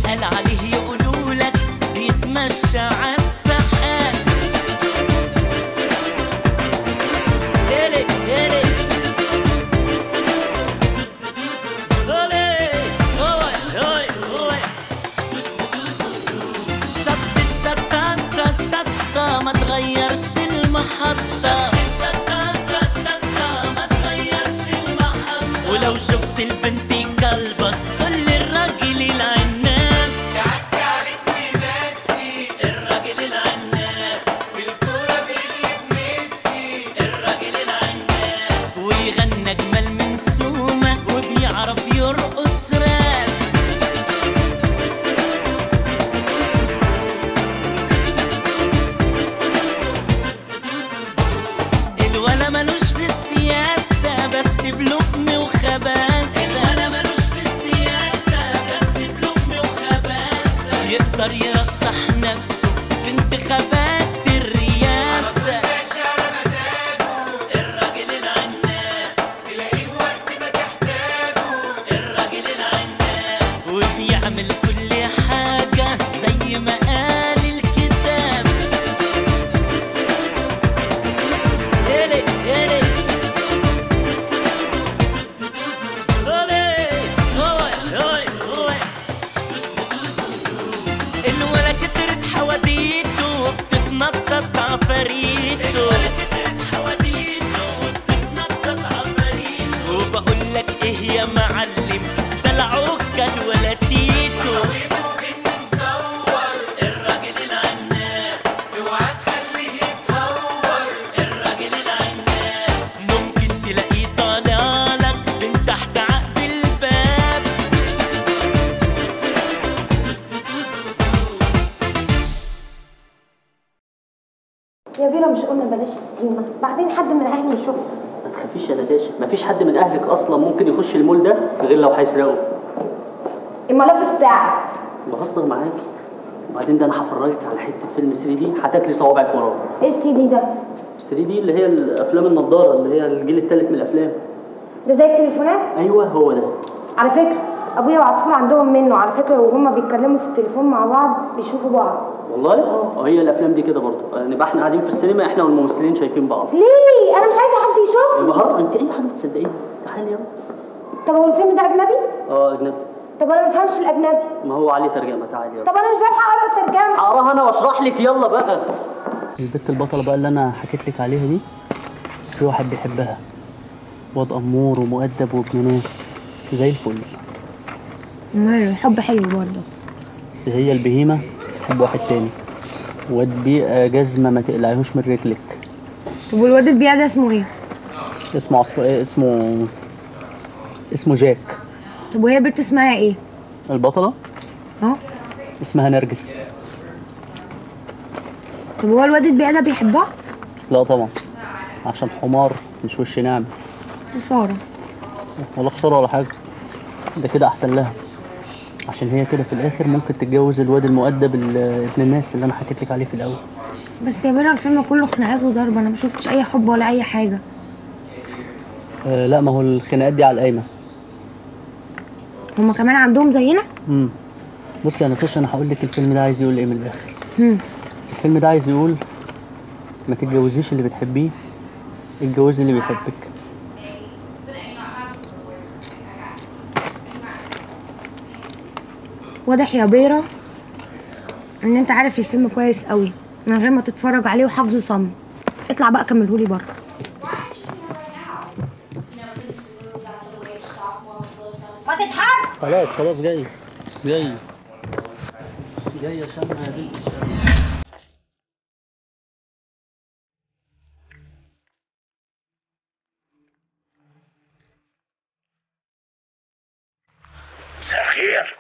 يتقال عليه يقولوا لك بيتمشى عالسحاب يلي يلي أولي، أوي، أوي، أوي. شط الشطاطة شطة ما تغيرش المحطة ولو شفت البنت كلبس قول للراجل العناب الراجل العناب الراجل العناب ويغنى جمال من سومة وبيعرف يرقص راب الولا ملوش في السياسة بس بلقم وخباثة الولا ملوش في السياسة بس بلقم وخباثة يقدر يرشح نفسه في انتخابات الرئاسة الراجل العناب الراجل العناب وبيعمل كل حاجة زي ما قال الكتاب يلي يلي أولي، أوي، أوي، أوي. الولا كترت حواديته وبتتنطط عفاريته وبقول لك ايه يا معلم ده العكل ولا تيتو الراجل العناب الراجل العناب ممكن تلاقيه طالع لك من تحت عقد الباب يا بيرا مش قلنا بلاش ستيمة بعدين حد من اهلي يشوفها ما تخافيش يا نتاشا مفيش حد من اهلك اصلا ممكن يخش المول ده غير لو هيسرقه الملاف الساعة بهزر معاكي وبعدين ده انا هفرجك على حته فيلم 3 دي هتاكلي صوابعك وراه ايه السي دي ده 3 دي اللي هي الافلام النضاره اللي هي الجيل الثالث من الافلام ده زي التليفونات ايوه هو ده على فكرة ابويا وعصفور عندهم منه على فكرة وهما بيتكلموا في التليفون مع بعض بيشوفوا بعض والله اه هي الافلام دي كده برضه نبقى احنا قاعدين في السينما احنا والممثلين شايفين بعض ليه انا مش عايزة حد يشوفني بهار انت اي حاجه تصدقيها تعالي يلا طب هو الفيلم ده اجنبي اه اجنبي طب انا ما بفهمش الاجنبي ما هو عليه ترجمه تعالي يلا طب انا مش بلحق اقرا الترجمة هقراها انا واشرح لك يلا بقى البت البطله بقى اللي انا حكيت لك عليها دي في واحد بيحبها واد امور ومؤدب وابن ناس زي الفل الحب حلو برضه بس هي البهيمه تحب واحد تاني واد بيئه جزمه ما تقلعيهوش من رجلك طب والواد البيع ده اسمه ايه؟ اسمه عصف... إيه اسمه اسمه جاك طب وهي البنت اسمها ايه؟ البطله اه اسمها نرجس طب هو الواد البيع ده بيحبها؟ لا طبعا عشان حمار مش وش ناعم خسارة ولا خساره ولا حاجه ده كده احسن لها عشان هي كده في الاخر ممكن تتجوز الواد المؤدب ال- ابن الناس اللي انا حكيت لك عليه في الاول بس يا بيرا الفيلم كله خناقات وضرب انا ما شفتش اي حب ولا اي حاجة آه لا ما هو الخناقات دي على القايمه هما كمان عندهم زينا؟ امم بص يا نتاشا انا هقول لك الفيلم ده عايز يقول ايه من الاخر هم. الفيلم ده عايز يقول ما تتجوزيش اللي بتحبيه اتجوزي اللي بيحبك واضح يا بيرا ان انت عارف الفيلم كويس قوي من غير ما تتفرج عليه وحافظه صم اطلع بقى كملهولي بره ما تتحرك خلاص خلاص جاي جاي جاي يا شمع يا بنت الشمع. مساء الخير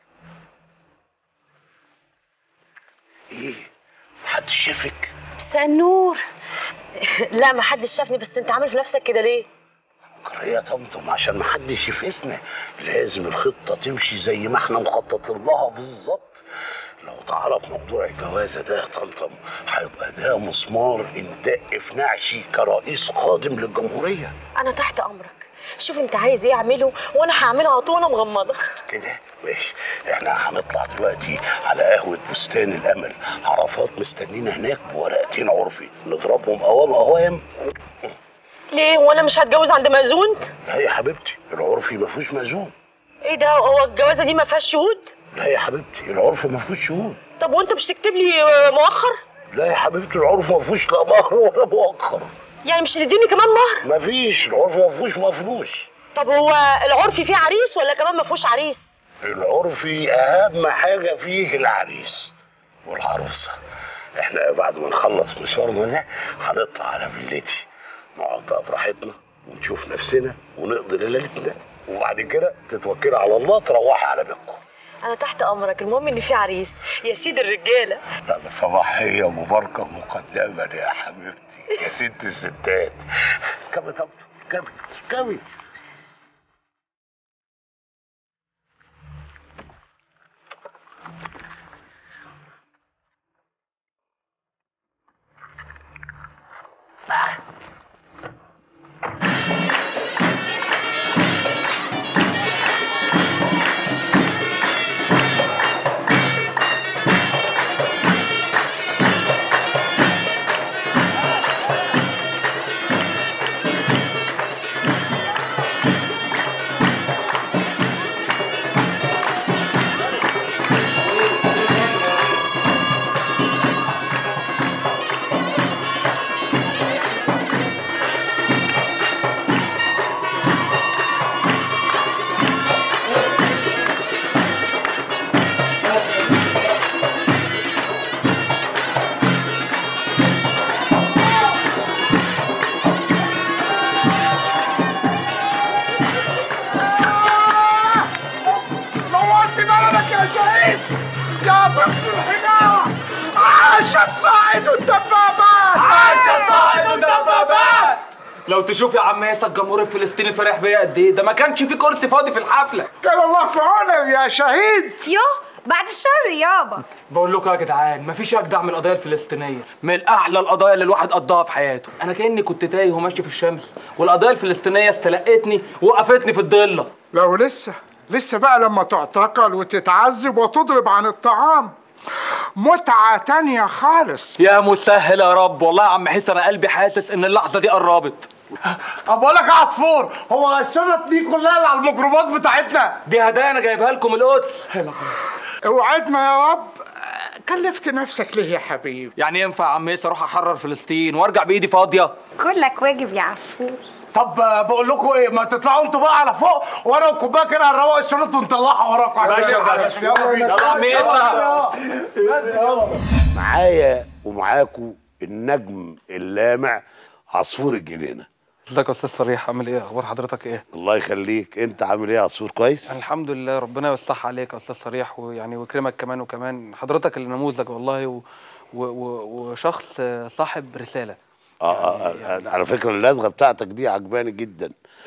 ايه محدش شافك مساء النور لا ما حدش شافني بس انت عامل في نفسك كده ليه قرية طمطم عشان محدش يفقسنا لازم الخطة تمشي زي ما احنا مخططين لها بالظبط لو تعرف موضوع الجوازة ده يا طمطم هيبقى ده مسمار اندق في نعشي كرئيس قادم للجمهورية انا تحت امرك شوف انت عايز ايه اعمله وانا هعمله على طول وانا مغمضه كده ماشي احنا هنطلع دلوقتي على قهوة بستان الأمل عرفات مستنينا هناك بورقتين عرفي نضربهم قوام قوام ليه وانا مش هتجوز عند مأذون لا يا حبيبتي العرفي ما فيهوش مأذون ايه ده هو الجوازه دي ما فيهاش شهود لا يا حبيبتي العرف ما فيهوش شهود طب وانت مش تكتب لي آه، مؤخر لا يا حبيبتي العرف ما فيهوش لا مهر ولا مؤخر يعني مش هتديني كمان مهر ما فيش العرف ما فيهوش مفروش طب هو العرفي فيه عريس ولا كمان ما فيهوش عريس العرفي اهم حاجه فيه العريس والعروسه احنا بعد ما نخلص مشوارنا ده هنطلع على فيلتي نقعد بقى براحتنا ونشوف نفسنا ونقضي ليلتنا وبعد كده تتوكلي على الله تروحي على بيتكم انا تحت امرك المهم ان في عريس يا سيد الرجاله لا صباحيه مباركه مقدما يا حبيبتي يا ست الستات كمي طب كمي كمي نورت بلدك يا شهيد يا طفل الحجارة عاش الصاعد الدبابات عاش الصاعد الدبابات لو تشوف يا عم ياسر الجمهور الفلسطيني فرح بيا قد ايه ده ما كانش في كرسي فاضي في الحفله كان الله في عونك يا شهيد يو بعد الشر يابا بقول لكم يا جدعان مفيش اجدع من القضيه الفلسطينيه من احلى القضايا اللي الواحد قضاها في حياته انا كاني كنت تايه وماشي في الشمس والقضيه الفلسطينيه استلقتني ووقفتني في الضله لو لسه لسه بقى لما تعتقل وتتعذب وتضرب عن الطعام متعة تانية خالص يا مسهل يا رب والله يا عم حسن انا قلبي حاسس ان اللحظه دي قربت بقول لك يا عصفور هو الشنط دي كلها اللي على الميكروباص بتاعتنا دي هدايا انا جايبها لكم القدس اوعدنا يا رب كلفت نفسك ليه يا حبيبي يعني ينفع يا عم ياسر اروح احرر فلسطين وارجع بايدي فاضيه كلك واجب يا عصفور طب آه، بقول لكم ايه ما تطلعوا انتوا بقى على فوق وانا وكوبايه كده هنروق الشنط ونطلعها وراكم عشان ماشي يا باشا. يلا بينا يلا يا عم ياسر. بس يلا معايا ومعاكم النجم اللامع عصفور الجنينه ازيك يا استاذ صريح عامل ايه اخبار حضرتك ايه الله يخليك انت عامل ايه يا عصفور كويس الحمد لله ربنا يوسعها عليك يا استاذ صريح ويعني ويكرمك كمان وكمان حضرتك اللي نموذج والله و... و... و... وشخص صاحب رساله آه آه آه على فكره اللدغه بتاعتك دي عجباني جدا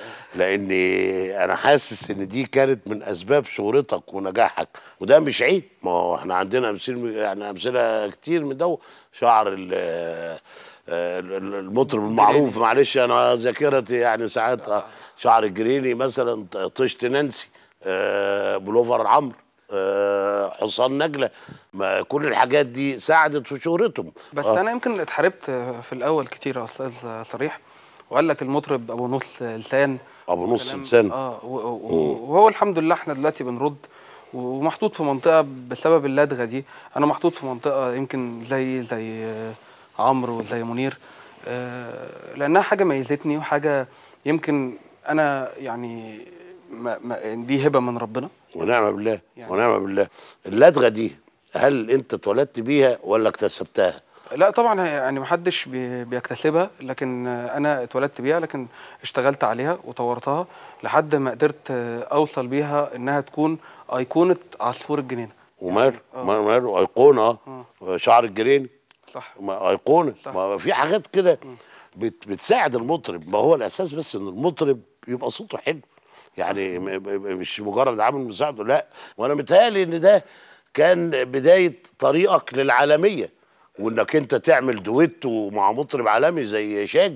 لاني انا حاسس ان دي كانت من اسباب شهرتك ونجاحك وده مش عيب ما هو احنا عندنا امثله يعني امثله كتير من ده شعر ال- آه، ال- المطرب المعروف معلش انا ذاكرتي يعني ساعات آه، شعر الجريني مثلا طشت نانسي آه، بلوفر عمرو آه، حصان نجله ما كل الحاجات دي ساعدت في شهرتهم بس آه. انا يمكن اتحاربت في الاول كتير يا استاذ صريح وقال لك المطرب ابو نص لسان ابو نص كلام- لسان اه و- و- وهو الحمد لله احنا دلوقتي بنرد ومحطوط في منطقه بسبب اللدغه دي انا محطوط في منطقه يمكن زي زي آه، عمرو وزي منير آه، لانها حاجه ميزتني وحاجه يمكن انا يعني ما ما دي هبه من ربنا ونعم بالله يعني- ونعم بالله اللدغه دي هل انت اتولدت بيها ولا اكتسبتها؟ لا طبعا هي- يعني محدش بي- بيكتسبها لكن آه، انا اتولدت بيها لكن اشتغلت عليها وطورتها لحد ما قدرت آه، اوصل بيها انها تكون ايقونه عصفور الجنينه ومال مال مال ايقونه اه شعر الجرين صح ما ايقونه صح. ما في حاجات كده بت بتساعد المطرب ما هو الاساس بس ان المطرب يبقى صوته حلو يعني م- م- مش مجرد عامل مساعده لا وانا متهيألي ان ده كان بدايه طريقك للعالميه وانك انت تعمل دويتو مع مطرب عالمي زي شاجي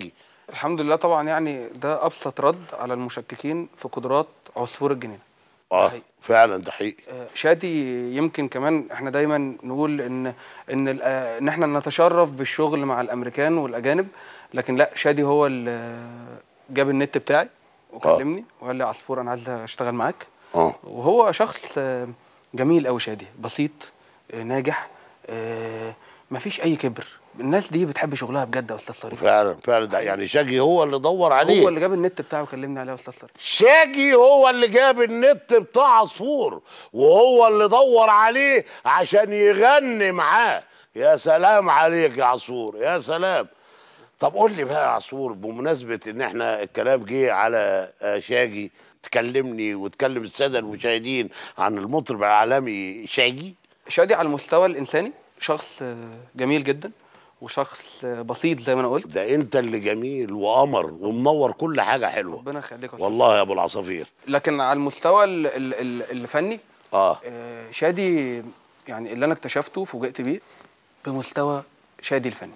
الحمد لله طبعا يعني ده ابسط رد على المشككين في قدرات عصفور الجنينه اه فعلا ده حقيقي آه، شادي يمكن كمان احنا دايما نقول ان ان ال- آه، ان احنا نتشرف بالشغل مع الامريكان والاجانب لكن لا شادي هو اللي جاب النت بتاعي وكلمني وقال لي عصفور انا عايز اشتغل معاك اه وهو شخص آه، جميل قوي شادي بسيط آه، ناجح آه، مفيش اي كبر الناس دي بتحب شغلها بجد يا استاذ صريف فعلا فعلا ده يعني شاجي هو اللي دور عليه هو اللي جاب النت بتاعه وكلمني عليه يا استاذ صريف شاجي هو اللي جاب النت بتاع عصفور وهو اللي دور عليه عشان يغني معاه يا سلام عليك يا عصفور يا سلام طب قول لي بقى يا عصفور بمناسبة ان احنا الكلام جه على آه، شاجي تكلمني وتكلم السادة المشاهدين عن المطرب العالمي شاجي شادي على المستوى الانساني شخص آه، جميل جدا وشخص آه، بسيط زي ما انا قلت ده انت اللي جميل وقمر ومنور كل حاجة حلوة ربنا يخليك يا أستاذ والله يا ابو العصافير لكن على المستوى ال- ال- ال- الفني اه آه، شادي يعني اللي انا اكتشفته فوجئت بيه بمستوى شادي الفني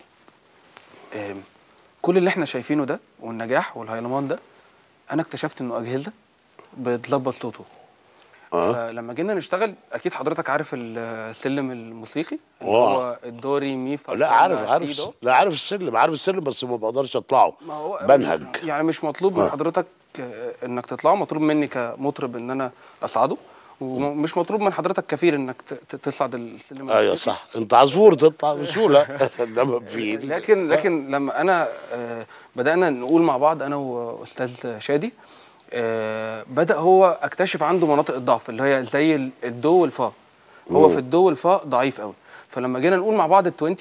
آم، كل اللي احنا شايفينه ده والنجاح والهيلمان ده انا اكتشفت انه اجهزه بتظبط صوته آه. فلما جينا نشتغل اكيد حضرتك عارف السلم الموسيقي اللي آه. هو الدوري مي فا لا صول عارف لا عارف سي دو. لا عارف السلم عارف السلم بس ما بقدرش اطلعه ما هو بنهج مش يعني مش مطلوب من آه. حضرتك آه، انك تطلعه مطلوب مني كمطرب ان انا اصعده ومش مطلوب من حضرتك كفيل انك ت- ت- تصعد السلم ايوه الموسيقي. صح انت عصفور تطلع بسهوله انما في لكن لكن لما انا آه، بدانا نقول مع بعض انا واستاذ شادي آه، بدا هو اكتشف عنده مناطق الضعف اللي هي زي ال- الدو والفا هو مم. في الدو والفا ضعيف قوي فلما جينا نقول مع بعض ال20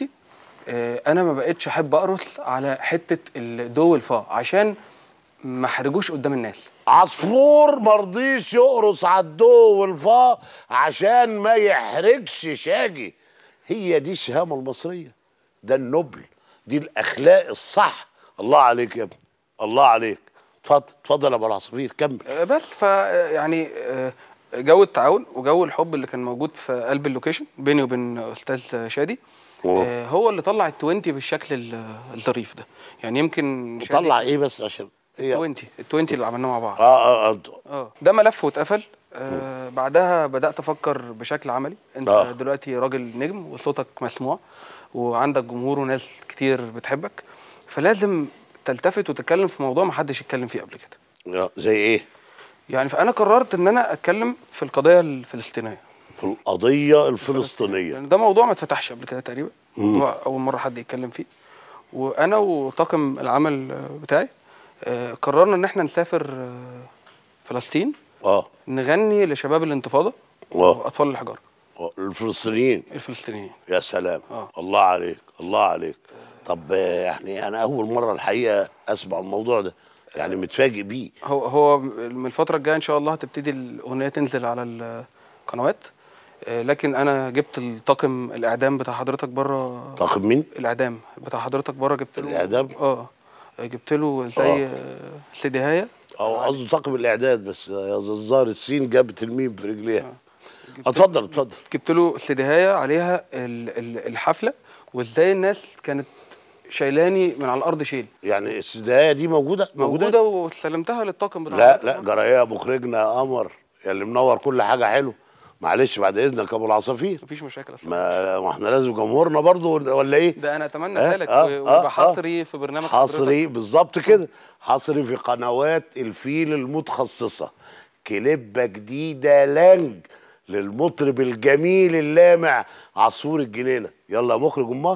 آه، انا ما بقتش احب اقرص على حته الدو والفا عشان ما احرجوش قدام الناس عصفور مرضيش يقرص على الدو والفا عشان ما يحرجش شاجي هي دي الشهامه المصريه ده النبل دي الاخلاق الصح الله عليك يا ابني الله عليك اتفضل اتفضل يا ابو العصافير كمل آه، بس ف يعني آه، جو التعاون وجو الحب اللي كان موجود في قلب اللوكيشن بيني وبين استاذ شادي أوه. آه، هو اللي طلع ال 20 بالشكل ال- الظريف ده يعني يمكن شادي- طلع ايه بس عشان هي 20 ال 20 اللي عملناه مع بعض اه اه انتوا اه ده ملف واتقفل آه بعدها بدات افكر بشكل عملي انت آه. آه. دلوقتي راجل نجم وصوتك مسموع وعندك جمهور وناس كتير بتحبك فلازم تلتفت وتتكلم في موضوع ما حدش اتكلم فيه قبل كده آه، زي ايه يعني فانا قررت ان انا اتكلم في القضيه الفلسطينيه في القضيه الفلسطينيه يعني ده موضوع ما اتفتحش قبل كده تقريبا مم. موضوع اول مره حد يتكلم فيه وانا وطاقم العمل آه، بتاعي آه، قررنا ان احنا نسافر آه، فلسطين اه نغني لشباب الانتفاضه اه واطفال الحجاره آه، الفلسطينيين الفلسطينيين يا سلام آه. الله عليك الله عليك طب آه، يعني انا اول مره الحقيقه اسمع الموضوع ده يعني متفاجئ بيه هو هو من الفتره الجايه ان شاء الله هتبتدي الاغنيه تنزل على القنوات آه، لكن انا جبت الطاقم الاعدام بتاع حضرتك بره طاقم مين الاعدام بتاع حضرتك بره جبت له الإعدام؟ اه جبت له زي آه. آه، سيدي هايه او قصده طاقم الاعداد بس يا ززار السين جابت الميم في رجليها اتفضل اتفضل جبت له سيديهايه عليها ال- ال- الحفله وازاي الناس كانت شايلاني من على الارض شيل يعني السدايه دي موجوده موجوده وسلمتها للطاقم بتاع لا حضرتك. لا جرايه مخرجنا يا قمر يا اللي منور كل حاجه حلو معلش بعد اذنك يا ابو العصافير مفيش مشاكل اصلا ما ما احنا لازم جمهورنا برضو ولا ايه ده انا اتمنى آه، ذلك آه، و- آه، ويبقى آه. حصري في برنامج حصري بالظبط كده حصري في قنوات الفيل المتخصصه كليبه جديده لانج للمطرب الجميل اللامع عصفور الجنينه يلا يا مخرج امال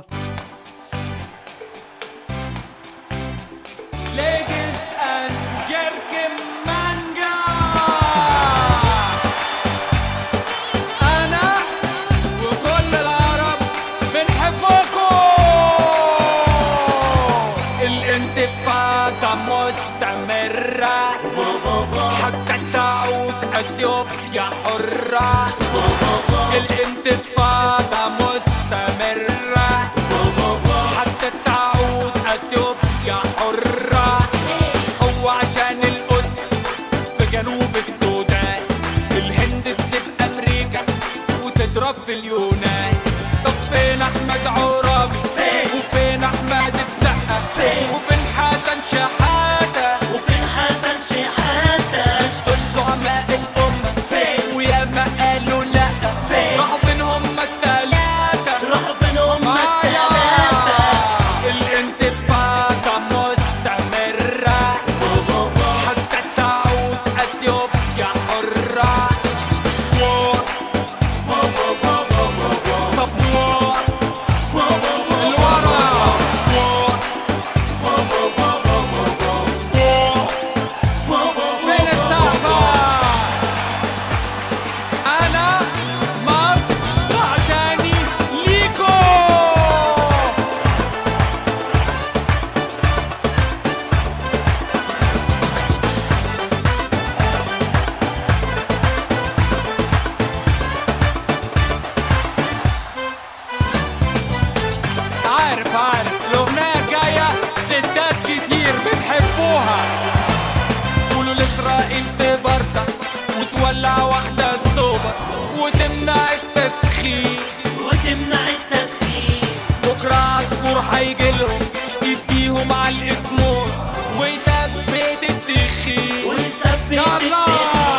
Ladies and gentlemen, أنا وكل العرب بنحبكم الانتفاضة مستمرة حتى تعود أثيوبيا حرة الانتفاضة مستمرة حتى تعود اثيوبيا حرة هو عشان القدس في جنوب السودان الهند تسيب امريكا وتضرب في اليونان طب فين احمد عرابي وفين احمد السقا وفين حسن شحاتة عارف عارف الأغنية جاية ستات كتير بتحبوها قولوا لإسرائيل تبردك وتولع واحدة سوبر وتمنع التدخين وتمنع التدخين بكرة عصفور هيجيلهم يديهم علقة موت ويثبت التخين ويثبت يلا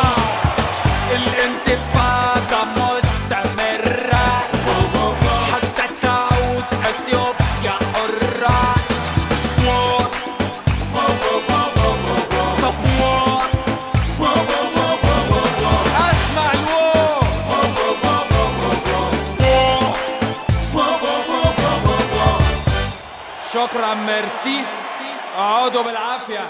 الانتفاضة مستمرة حتى تعود اثيوبيا حرة وار. طب وار. اسمع الوار شكرا ميرسي اقعدوا بالعافيه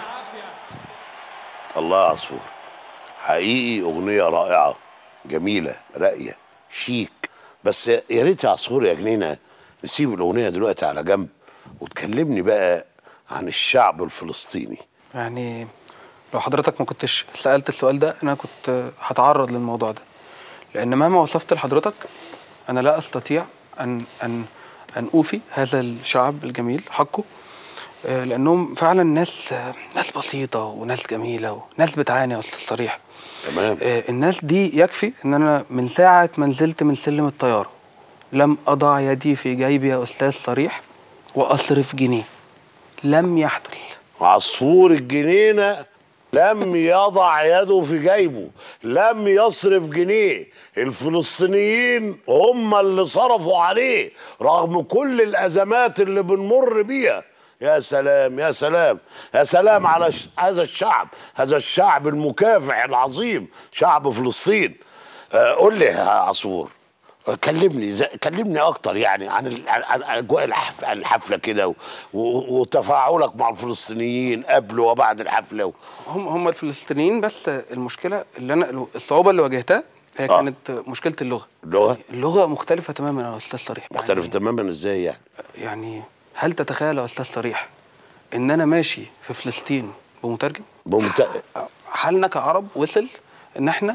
الله يا عصفور حقيقي اغنيه رائعه جميله راقيه شيك بس يا ريت يا عصفور يا جنينه نسيب الاغنيه دلوقتي على جنب وتكلمني بقى عن الشعب الفلسطيني يعني لو حضرتك ما كنتش سألت السؤال ده أنا كنت هتعرض للموضوع ده لأن مهما وصفت لحضرتك أنا لا أستطيع أن أن أن أوفي هذا الشعب الجميل حقه آه، لأنهم فعلا ناس آه، ناس بسيطة وناس جميلة وناس بتعاني يا أستاذ صريح تمام آه، الناس دي يكفي ان انا من ساعه ما نزلت من سلم الطياره لم اضع يدي في جيبي يا استاذ صريح واصرف جنيه لم يحدث عصفور الجنينة لم يضع يده في جيبه لم يصرف جنيه الفلسطينيين هم اللي صرفوا عليه رغم كل الأزمات اللي بنمر بيها يا سلام يا سلام يا سلام على ش- هذا الشعب هذا الشعب المكافح العظيم شعب فلسطين آه، قول لي يا عصفور كلمني زي كلمني اكتر يعني عن ال- عن عن اجواء الحف- الحفله كده و- و- وتفاعلك مع الفلسطينيين قبل وبعد الحفله و... هم هم الفلسطينيين بس المشكله اللي انا الصعوبه اللي واجهتها هي آه. كانت مشكله اللغه اللغه اللغه مختلفه تماما يا استاذ صريح مختلف تماما ازاي يعني يعني هل تتخيل يا استاذ صريح ان انا ماشي في فلسطين بمترجم بمت... حالنا كعرب وصل ان احنا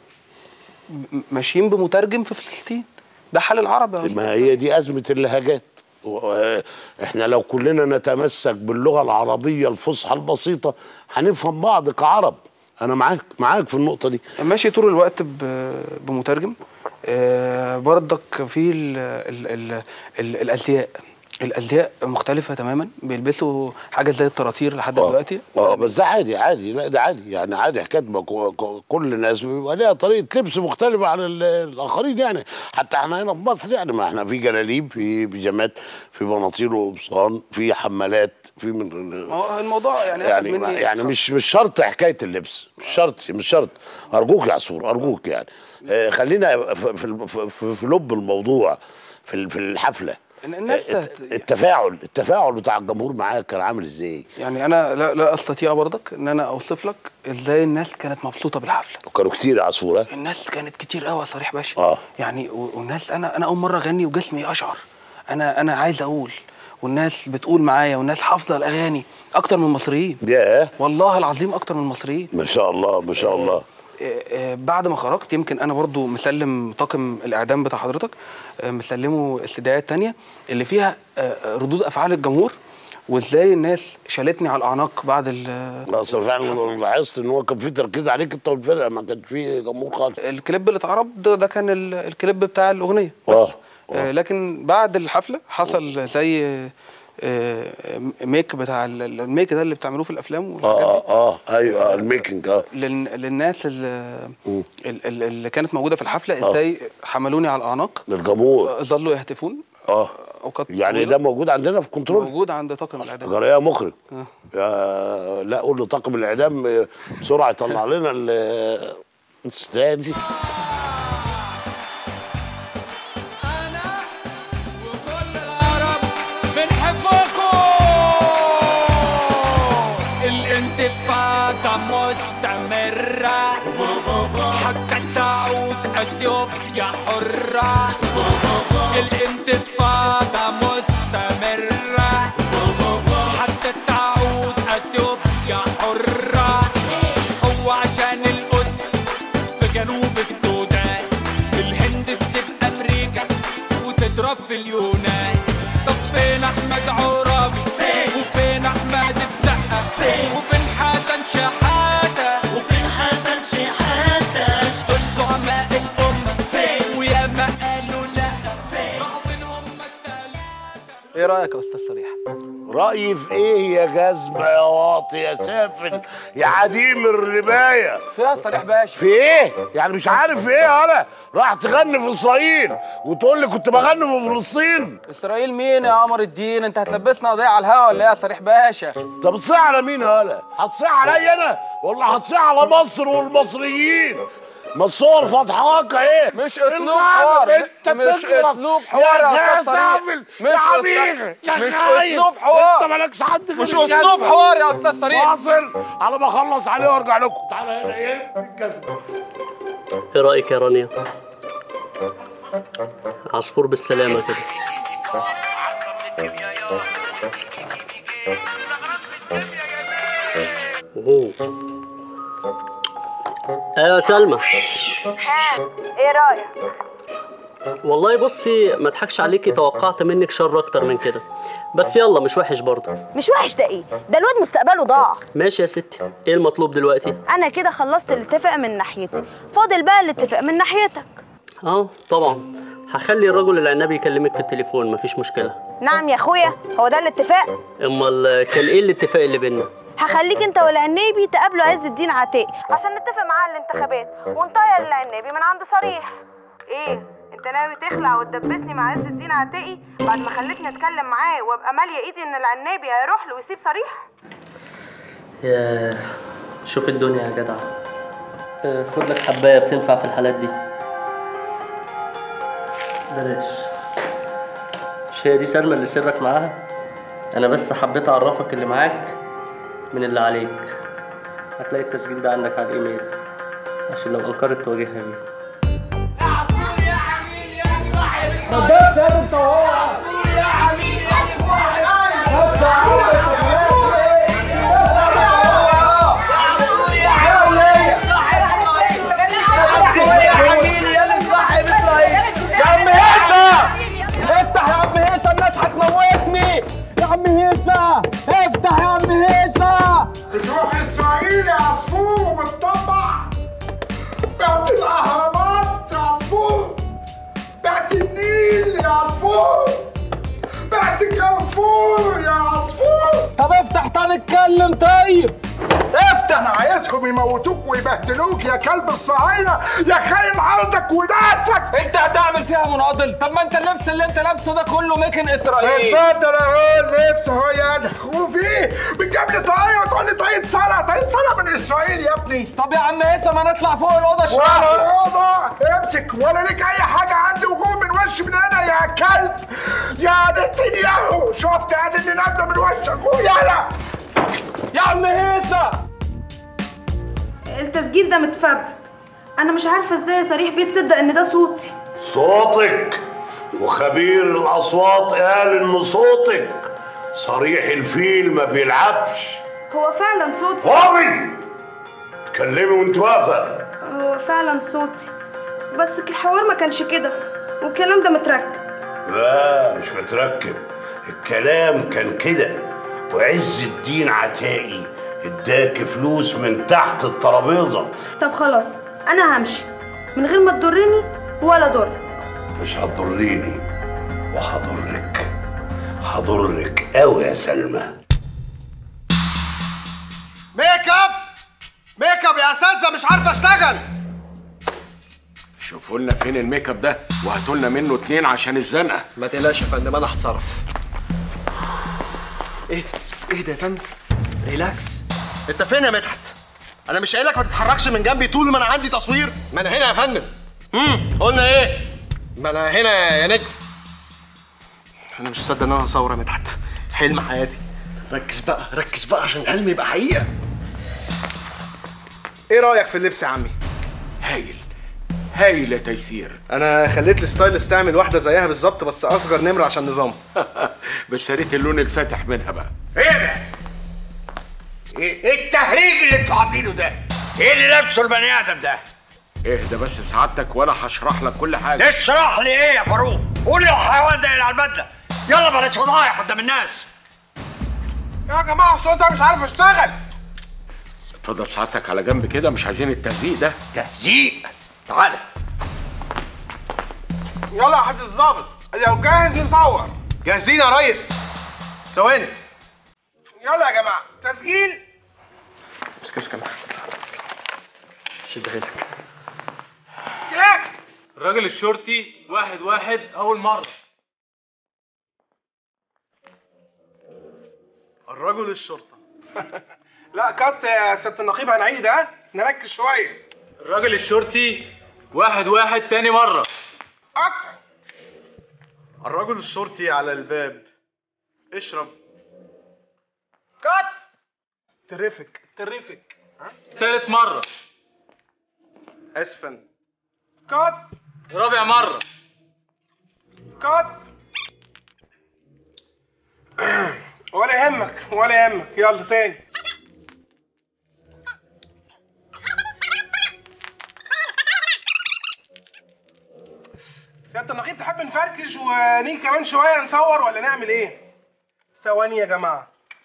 م- ماشيين بمترجم في فلسطين ده حال العرب يا ما هي دي ازمه اللهجات و- احنا لو كلنا نتمسك باللغه العربيه الفصحى البسيطه هنفهم بعض كعرب انا معاك معاك في النقطه دي ماشي طول الوقت ب- بمترجم آه، برضك في ال ال ال ال الازياء الازياء مختلفه تماما بيلبسوا حاجه زي الطراطير لحد دلوقتي اه بس ده عادي عادي لا ده عادي يعني عادي حكايه ما كو- كو- كل الناس بيبقى ليها طريقه لبس مختلفه عن ال- الاخرين يعني حتى احنا هنا في مصر يعني ما احنا في جلاليب في بيجامات في بناطيل وقمصان في حمالات في من هو الموضوع يعني يعني أخد مني يعني مش مش شرط حكايه اللبس مش شرط مش شرط ارجوك يا عصفور ارجوك يعني آه، خلينا في في في, في لب الموضوع في ال- في الحفله الناس آه، الت- التفاعل التفاعل بتاع الجمهور معاك كان عامل ازاي؟ يعني انا لا, لا استطيع برضك ان انا اوصف لك ازاي الناس كانت مبسوطه بالحفله كانوا كتير يا عصفور ها؟ الناس كانت كتير قوي يا صريح باشا اه يعني و- والناس انا انا اول مره اغني وجسمي اشعر انا انا عايز اقول والناس بتقول معايا والناس حافظه الاغاني اكتر من المصريين ياه والله العظيم اكتر من المصريين ما شاء الله ما شاء الله آه، آه، بعد ما خرجت يمكن انا برضو مسلم طاقم الاعدام بتاع حضرتك آه، مسلمه استدعاءات تانية اللي فيها آه، آه، ردود افعال الجمهور وازاي الناس شالتني على الاعناق بعد ال- اصل فعلا لاحظت ان هو كان في تركيز عليك انت والفرقه ما كانش في جمهور خالص الكليب اللي اتعرض ده, ده كان ال- الكليب بتاع الاغنيه بس اه آه لكن بعد الحفله حصل زي آه، آه، ميك بتاع ال- ال- الميك ده اللي بتعملوه في الافلام والحاجات اه دي. اه اه ايوه آه، الميكنج اه لل- للناس اللي, ال- اللي كانت موجوده في الحفله آه. ازاي حملوني على الاعناق للجمهور ظلوا يهتفون اه اوقات يعني طويلة. ده موجود عندنا في كنترول موجود عند طاقم الاعدام جرايه مخرج آه. يا لا قول له طاقم الاعدام آه، بسرعه يطلع لنا ال- الاستدعاء دي بنحبكم الانتفاضة مستمرة حتى تعود اثيوبيا حرة الانتفاضة مستمرة حتى تعود اثيوبيا حرة هو عشان القدس في جنوب السودان الهند تسيب امريكا وتضرب في اليونان طب وفين احمد عرابي فين؟ وفين احمد السقا فين؟ وفين حسن شحاته وفين حسن شحاتة دول زعماء الامه فين؟ ويا ما قالوا لا فين؟ راحوا فين هم التلاته ايه رايك يا استاذ صريح رأيي في ايه يا جزمة يا واطي يا سافل يا عديم الرباية فيها صريح باشا في ايه؟ يعني مش عارف في ايه انا راح تغني في اسرائيل وتقول لي كنت بغني في فلسطين اسرائيل مين يا قمر الدين انت هتلبسنا قضيه على الهوا ولا ايه يا صريح باشا انت بتصيح على مين هلا؟ هتصيح عليا انا ولا هتصيح على مصر والمصريين؟ ما الصور فضحاك ايه؟ مش أسلوب الغالب حوار. انت مش تغلط. أسلوب حوار يا يا أستاذ صريح. سافل مش يا أسلوب- حبيبي يا مش خايف أسلوب حوار. انت مالكش حد غير مش الجزمة. اسلوب حوار يا استاذ صريح فاصل على ما اخلص عليه وارجع لكم تعالى هنا ايه؟ الجزمة ايه رايك يا رانيا عصفور بالسلامه كده اوه ايوه يا سلمى ها ايه رايك والله بصي ما اضحكش عليكي توقعت منك شر اكتر من كده بس يلا مش وحش برضه مش وحش ده ايه ده الواد مستقبله ضاع ماشي يا ستي ايه المطلوب دلوقتي انا كده خلصت الاتفاق من ناحيتي فاضل بقى الاتفاق من ناحيتك اه طبعا هخلي الرجل العنبي يكلمك في التليفون مفيش مشكله نعم يا اخويا هو ده الاتفاق امال كان ايه الاتفاق اللي بينا هخليك انت والعنابي تقابلوا عز الدين عتاقي عشان نتفق معاه الانتخابات ونطير العنابي من عند صريح ايه انت ناوي تخلع وتدبسني مع عز الدين عتاقي بعد ما خليتني اتكلم معاه وابقى ماليه ايدي ان العنابي هيروح له ويسيب صريح يا شوف الدنيا يا جدع آه، خد لك حبايه بتنفع في الحالات دي بلاش مش هي دي سلمى اللي سرك معاها انا بس حبيت اعرفك اللي معاك من اللي عليك هتلاقي التسجيل ده عندك على الايميل عشان لو انكرت تواجهها بيه يا عم هيثم افتح يا عم هيثم الناس هتموتني يا عم هيثم افتح يا عم هيثم بتروح اسرائيل يا عصفور وبتطبع بعت الاهرامات يا عصفور بعت النيل يا عصفور بعت كارفور يا عصفور طب افتح تعال نتكلم طيب افتح انا عايزهم يموتوك ويبهدلوك يا كلب الصهاينه يا خاين عرضك وداسك انت هتعمل فيها مناضل طب ما انت اللبس اللي انت لابسه ده كله ميكن اسرائيل اتفضل اهو اللبس اهو يا انا وفي بتجيب لي طاقيه وتقول لي طاقيه سنه طاقيه سنه من اسرائيل يا ابني طب يا عم هيثم هنطلع فوق الاوضه ولا شويه الأوضة امسك ولا ليك أي حاجة عندي وجوه من وش من هنا يا كلب يا نتنياهو شفت ادي اللي نازلة من وشك ويلا يا عم هيثم التسجيل ده متفبرك انا مش عارفه ازاي صريح بيتصدق ان ده صوتي صوتك وخبير الاصوات قال ان صوتك صريح الفيل ما بيلعبش هو فعلا صوتي فاضي اتكلمي وانت واقفه هو فعلا صوتي بس الحوار ما كانش كده والكلام ده متركب لا مش متركب الكلام كان كده وعز الدين عتائي اداك فلوس من تحت الترابيزه طب خلاص انا همشي من غير ما تضرني ولا ضر مش هتضريني وهضرك هضرك قوي يا سلمى ميك اب ميك اب يا اساتذه مش عارف اشتغل شوفوا لنا فين الميك اب ده وهاتوا لنا منه اتنين عشان الزنقه ما تقلقش يا فندم انا هتصرف ايه ده ايه ده يا فندم ريلاكس انت فين يا مدحت انا مش قايلك ما تتحركش من جنبي طول ما انا عندي تصوير ما انا هنا يا فندم امم قلنا ايه ما انا هنا يا نجم انا مش مصدق ان انا هصور يا مدحت حلم حياتي ركز بقى ركز بقى عشان الحلم يبقى حقيقه ايه رايك في اللبس يا عمي هايل هايل يا تيسير انا خليت الستايلست تعمل واحده زيها بالظبط بس اصغر نمره عشان نظام بس يا ريت اللون الفاتح منها بقى ايه ده؟ ايه إيه التهريج اللي انتوا عاملينه ده؟ ايه اللي لابسه البني ادم ده؟ اهدى بس سعادتك وانا هشرح لك كل حاجه تشرح لي ايه يا فاروق؟ قول لي الحيوان ده اللي على البدله يلا بلاش فضايح قدام الناس يا جماعه الصوت ده مش عارف اشتغل اتفضل سعادتك على جنب كده مش عايزين التهزيق ده تهزيق تعالى يلا يا حاج الظابط لو جاهز نصور جاهزين يا ريس ثواني يلا يا جماعه تسجيل امسك امسك كمان شد حيلك كلاك الراجل الشرطي واحد واحد أول مرة الرجل الشرطه لا كات يا سياده النقيب هنعيد ها نركز شويه الراجل الشرطي واحد واحد تاني مرة اكتر الرجل الشرطي على الباب اشرب كات تريفك تريفك ها تالت مرة اسفا كات رابع مرة كات ولا يهمك ولا يهمك يلا تاني سيادة النقيب تحب نفركش ونيجي كمان شوية نصور ولا نعمل ايه؟ ثواني يا جماعة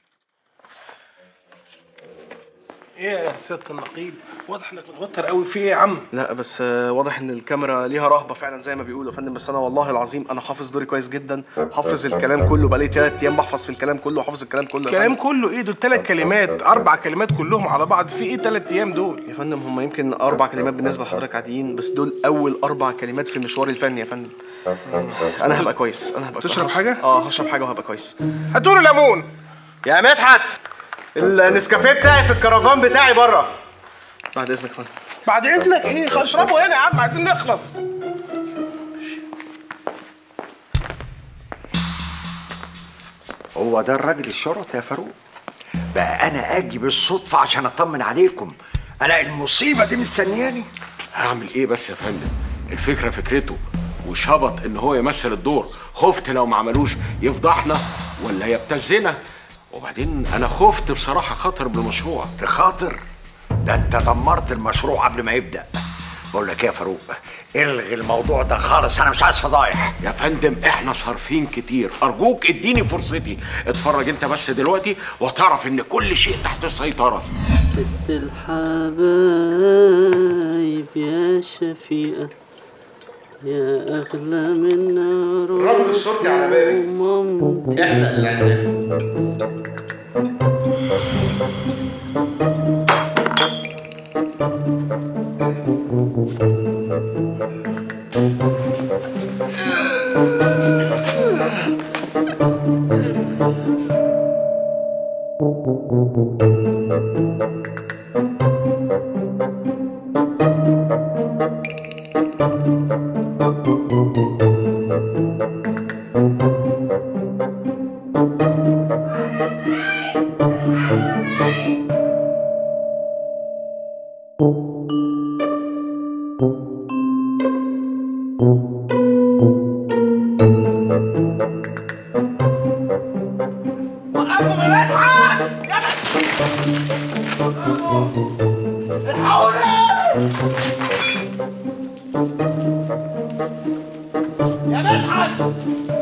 ايه يا سيادة النقيب؟ واضح انك متوتر قوي في ايه يا عم؟ لا بس آه، واضح ان الكاميرا ليها رهبه فعلا زي ما بيقولوا يا فندم بس انا والله العظيم انا حافظ دوري كويس جدا حافظ الكلام كله بقالي ثلاث ايام بحفظ في الكلام كله وحافظ الكلام كله يا الكلام فندم. كله ايه دول ثلاث كلمات اربع كلمات كلهم على بعض في ايه ثلاث ايام دول؟ يا فندم هم يمكن اربع كلمات بالنسبه لحضرتك عاديين بس دول اول اربع كلمات في مشواري الفني يا فندم انا هبقى كويس انا هبقى تشرب كويس. حاجة؟ اه هشرب حاجه وهبقى كويس هاتوا لي ليمون يا مدحت النسكافيه بتاعي في الكرفان بتاعي بره بعد اذنك يا فندم بعد اذنك ايه اشربوا هنا يا عم عايزين نخلص هو ده الراجل الشرطي يا فاروق بقى انا اجي بالصدفه عشان اطمن عليكم الاقي المصيبه دي مستنياني هعمل ايه بس يا فندم الفكره فكرته وشبط ان هو يمثل الدور خفت لو ما عملوش يفضحنا ولا يبتزنا وبعدين انا خفت بصراحه خاطر بالمشروع تخاطر ده انت دمرت المشروع قبل ما يبدا بقول لك ايه يا فاروق الغي الموضوع ده خالص انا مش عايز فضايح يا فندم احنا صارفين كتير ارجوك اديني فرصتي اتفرج انت بس دلوقتي وتعرف ان كل شيء تحت السيطره ست الحبايب يا شفيقة يا أغلى من نار الرجل الشرطي على بابي احلق وقفوا يا مدحت يا مدحت الحقوني يا مدحت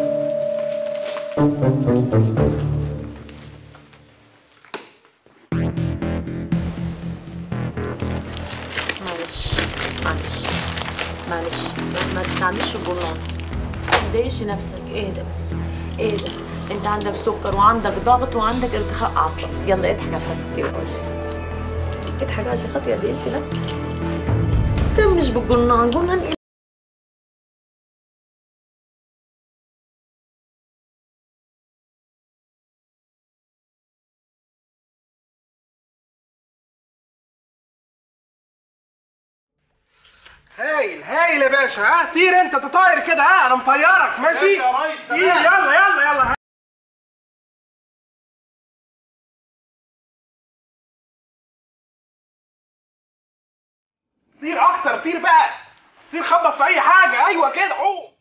معلش معلش معلش ما, ما تعملش الجنان ما تضايقش نفسك اهدى بس اهدى انت عندك سكر وعندك ضغط وعندك ارتخاء اعصاب يلا اضحك عشان خاطري قولي اضحك عشان خاطري ما تضايقش نفسك ده مش بالجنان جنان ايه هايل هايل يا باشا ها طير انت تطاير كده ها انا مطيرك ماشي ماشي يا ريس، طير تمام. يلا يلا يلا طير اكتر طير بقى طير خبط في اي حاجه ايوه كده عوم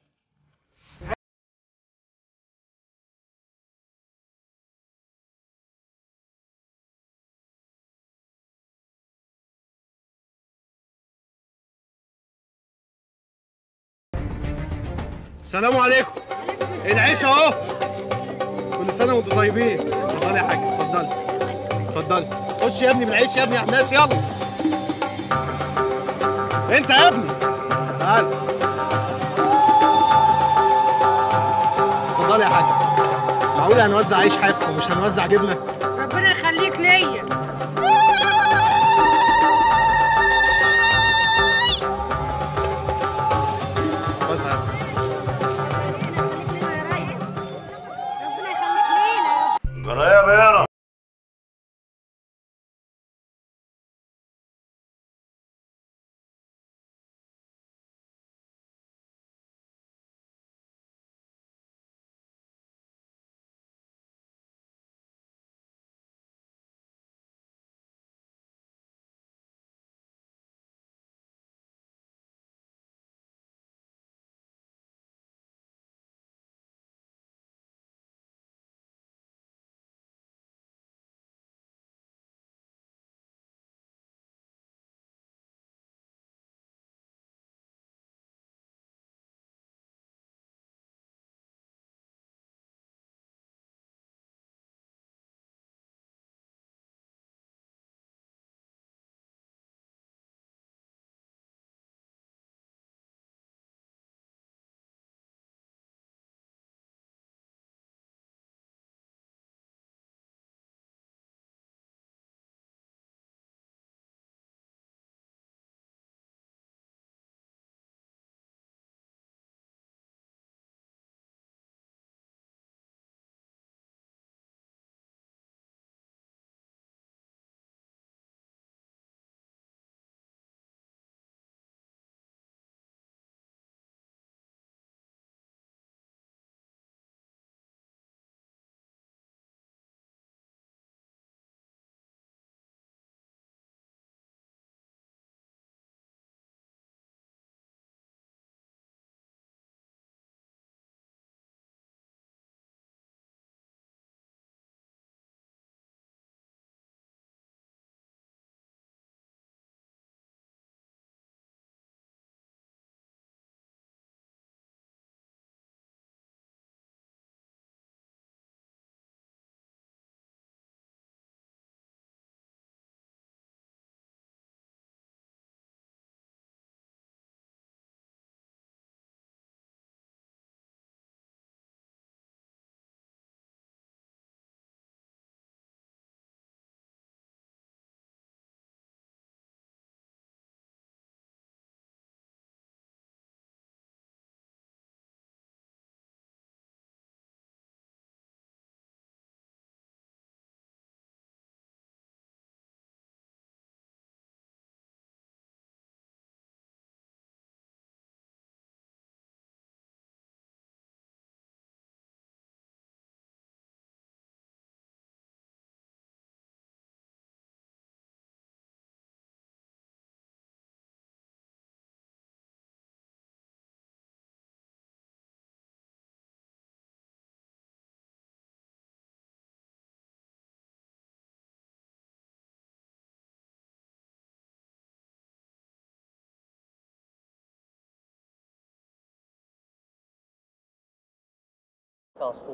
السلام عليكم العيش اهو كل سنه وانتم طيبين اتفضلي يا حاج اتفضلي اتفضلي خش يا ابني بالعيش يا ابني يا حماس يلا انت يا ابني تعال اتفضلي يا حاج معقول هنوزع عيش حاف ومش هنوزع جبنه ربنا يخليك ليا بس يا جرايه يا بيرة عصفور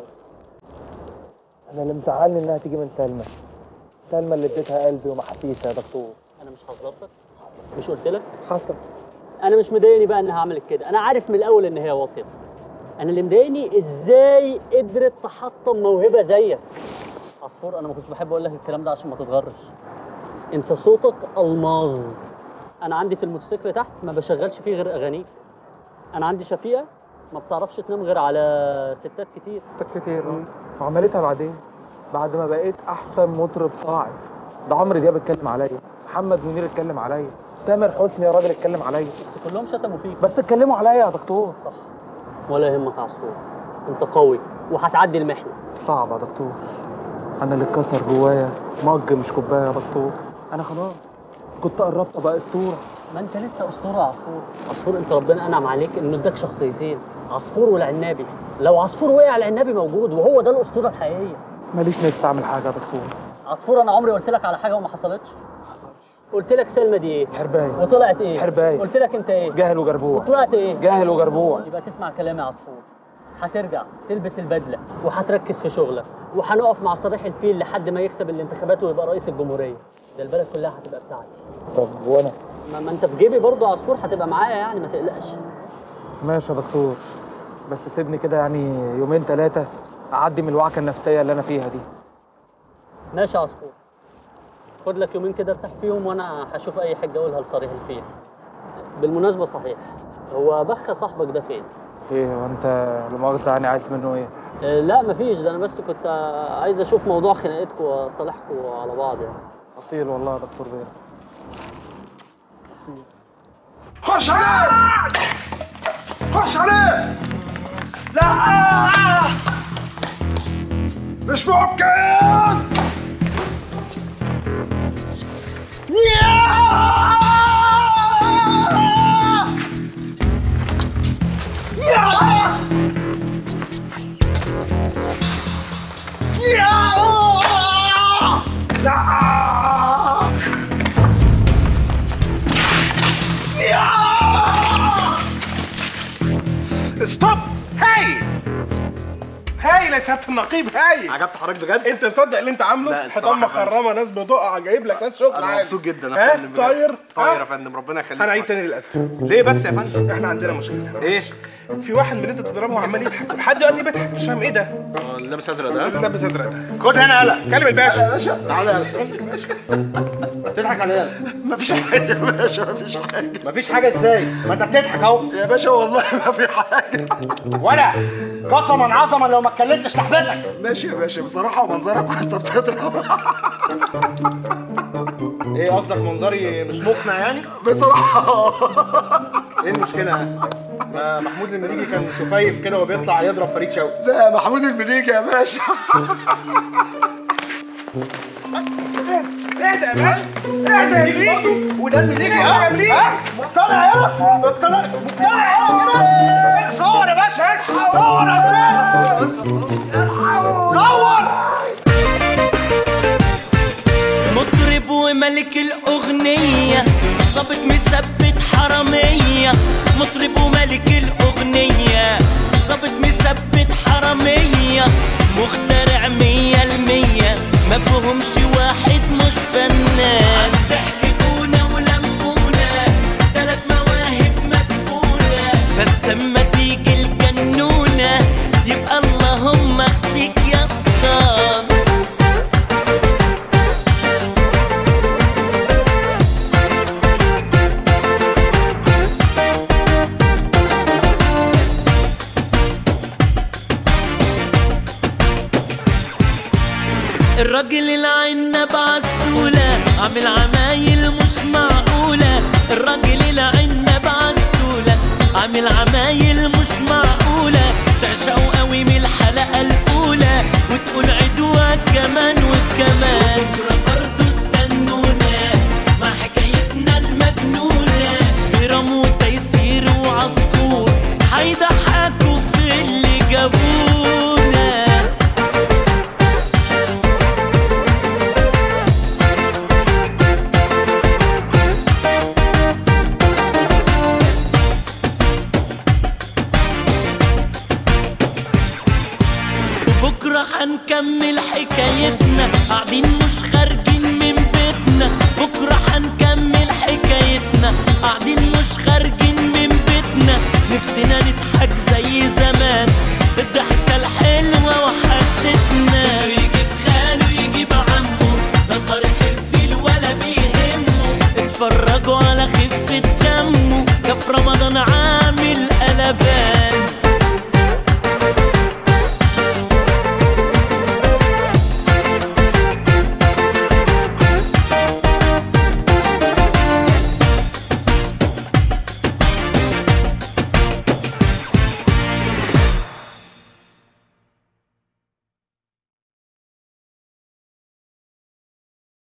انا اللي مزعلني انها تيجي من سلمى سلمى اللي اديتها قلبي ومحاسيسها يا دكتور انا مش حذرتك مش قلت لك حصل انا مش مضايقني بقى انها عملت كده انا عارف من الاول ان هي واطيه انا اللي مضايقني ازاي قدرت تحطم موهبه زيك عصفور انا ما كنتش بحب اقول لك الكلام ده عشان ما تتغرش انت صوتك الماظ انا عندي في الموتوسيكل تحت ما بشغلش فيه غير اغانيك انا عندي شفيقه ما بتعرفش تنام غير على ستات كتير ستات كتير اه وعملتها بعدين بعد ما بقيت احسن مطرب صاعد ده عمرو دياب اتكلم عليا محمد منير اتكلم عليا تامر حسني يا راجل اتكلم عليا بس كلهم شتموا فيك بس اتكلموا عليا يا دكتور صح ولا يهمك يا عصفور انت قوي وهتعدي المحنه صعب يا دكتور انا اللي اتكسر جوايا مج مش كوبايه يا دكتور انا خلاص كنت قربت ابقى اسطوره ما انت لسه اسطوره يا عصفور عصفور انت ربنا انعم عليك انه اداك شخصيتين عصفور والعنابي لو عصفور وقع العنابي موجود وهو ده الاسطوره الحقيقيه ماليش نفس اعمل حاجه يا دكتور عصفور انا عمري قلت لك على حاجه وما حصلتش قلت لك سلمى دي ايه حربايه وطلعت ايه حربايه قلت لك انت ايه جاهل وجربوع وطلعت ايه جاهل وجربوع يبقى تسمع كلامي يا عصفور هترجع تلبس البدله وهتركز في شغلك وهنقف مع صريح الفيل لحد ما يكسب الانتخابات ويبقى رئيس الجمهوريه ده البلد كلها هتبقى بتاعتي طب وانا ما, ما انت في جيبي برضه عصفور هتبقى معايا يعني ما تقلقش ماشي يا دكتور بس سيبني كده يعني يومين ثلاثة أعدي من الوعكة النفسية اللي أنا فيها دي ماشي يا عصفور خد لك يومين كده ارتاح فيهم وانا هشوف اي حاجه اقولها لصريح الفيل بالمناسبه صحيح هو بخ صاحبك ده فين إيه هو أنت لا مؤاخذة يعني عايز منه إيه؟ آه، لا مفيش ده انا بس كنت آه، عايز اشوف موضوع خناقتكم وصالحكم على بعض يعني أصيل والله يا دكتور بيه خش عليه خش عليه لا مش ممكن يا يا يا لا ستوب هاي هايل يا سياده النقيب هايل عجبت حضرتك بجد انت مصدق اللي انت عامله لا، حيطان الصراحة يا مخرمه ناس بتقع جايب لك ناس شكرا انا عادي. مبسوط جدا ها؟ يا فندم بجد. طاير طاير ها؟ يا فندم ربنا يخليك هنعيد تاني للاسف ليه بس يا فندم احنا عندنا مشكله ايه في واحد من اللي انت بتضربه وعمال يضحك لحد دلوقتي بيضحك مش فاهم ايه ده اه اللابس ازرق ده اللي لابس ازرق ده خد هنا يلا كلم الباشا يا باشا تعالى يلا تضحك على ايه مفيش حاجه يا باشا مفيش حاجه مفيش حاجه ازاي ما انت بتضحك اهو يا باشا والله ما في حاجه ولا قسما عظما لو ما اتكلمتش تحبسك ماشي يا باشا بصراحه ومنظرك وانت بتضرب ايه قصدك منظري مش مقنع يعني بصراحه ايه المشكله يعني ما محمود المليجي كان سفيف كده وبيطلع يضرب فريد شوقي لا محمود المليجي يا باشا اهدى يا باشا اهدى يا مليجي وده المليجي ها ها مليجي مقتنع يلا مقتنع مقتنع يلا كده صور يا باشا صور يا استاذ صور مطرب وملك الأغنية ظابط مثبت حرامية مطرب وملك الأغنية ظابط مثبت حرامية مخترع مية المية ما فيهمش واحد مش فنان ضحكتونا ولمونا تلات مواهب مدفونة بس اما تيجي الجنونة يبقى اللهم اخزيك يا اسطى الراجل العنب عالسولة عامل عمايل مش معقولة الراجل العنب عالسولة عامل عمايل مش معقولة تعشقوا قوي من الحلقة الأولى وتقول عدوة كمان وكمان بكرة برضه استنونا مع حكايتنا المجنونة هرم وتيسير وعصفور هيضحكوا في اللي جابونا بكرة هنكمل حكايتنا قاعدين مش خارجين من بيتنا بكرة هنكمل حكايتنا قاعدين مش خارجين من بيتنا نفسنا نضحك زي زمان